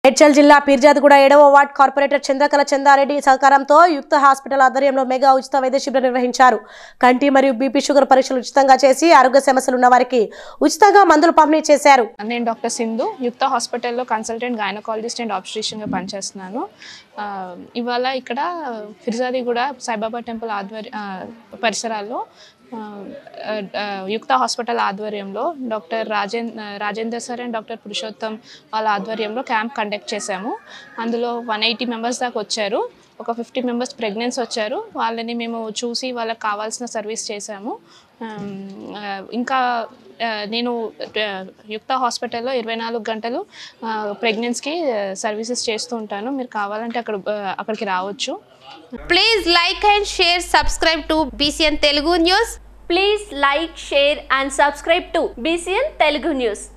మేడ్చల్ జిల్లా పీర్జాద్గూడ ఏడవ ward corporator Chandrakala చందారెడ్డి సహకారంతో యుక్త హాస్పిటల్ ఆధ్వర్యంలో మెగా ఉచిత వైద్య శిబిరం నిర్వహించారు కంటి మరియు బీపీ షుగర్ పరీక్షలు ఉచితంగా చేసి ఆరోగ్య సమస్యలు ఉన్న వారికి ఉచితంగా మందులు పంపిణీ చేశారు నేను డాక్టర్ సింధు యుక్త హాస్పిటల్లో కన్సల్టెంట్ గైనకాలజిస్ట్ అండ్ ఆబ్స్ట్రిషన్గా పనిచేస్తున్నాను ఆ, ఇవాళ ఇక్కడ ఫిర్జాదిగూడ సాయిబాబా టెంపుల్ ఆధ్వర్య ఆ, పరిసరాల్లో ఆ, ఆ, యుక్త హాస్పిటల్ ఆధ్వర్యంలో doctor Rajen Rajender sir and doctor Purushottam వాళ్ళ ఆధ్వర్యంలో క్యాంప్ కండక్ట్ చేశాము అందులో వన్ ఎయిటీ మెంబర్స్ దాకా వచ్చారు ఒక ఫిఫ్టీ మెంబర్స్ ప్రెగ్నెన్స్ వచ్చారు వాళ్ళని మేము చూసి వాళ్ళకి కావాల్సిన సర్వీస్ చేశాము ఆమ్, ఆ, ఇంకా ఆ, నేను ఆ, యుక్త హాస్పిటల్లో ఇరవై నాలుగు గంటలు ప్రెగ్నెన్స్కి సర్వీసెస్ చేస్తూ ఉంటాను మీరు కావాలంటే అక్కడ ఆ, అక్కడికి రావచ్చు Please like and share, subscribe to BCN Telugu News. Please like, share and subscribe to BCN Telugu News.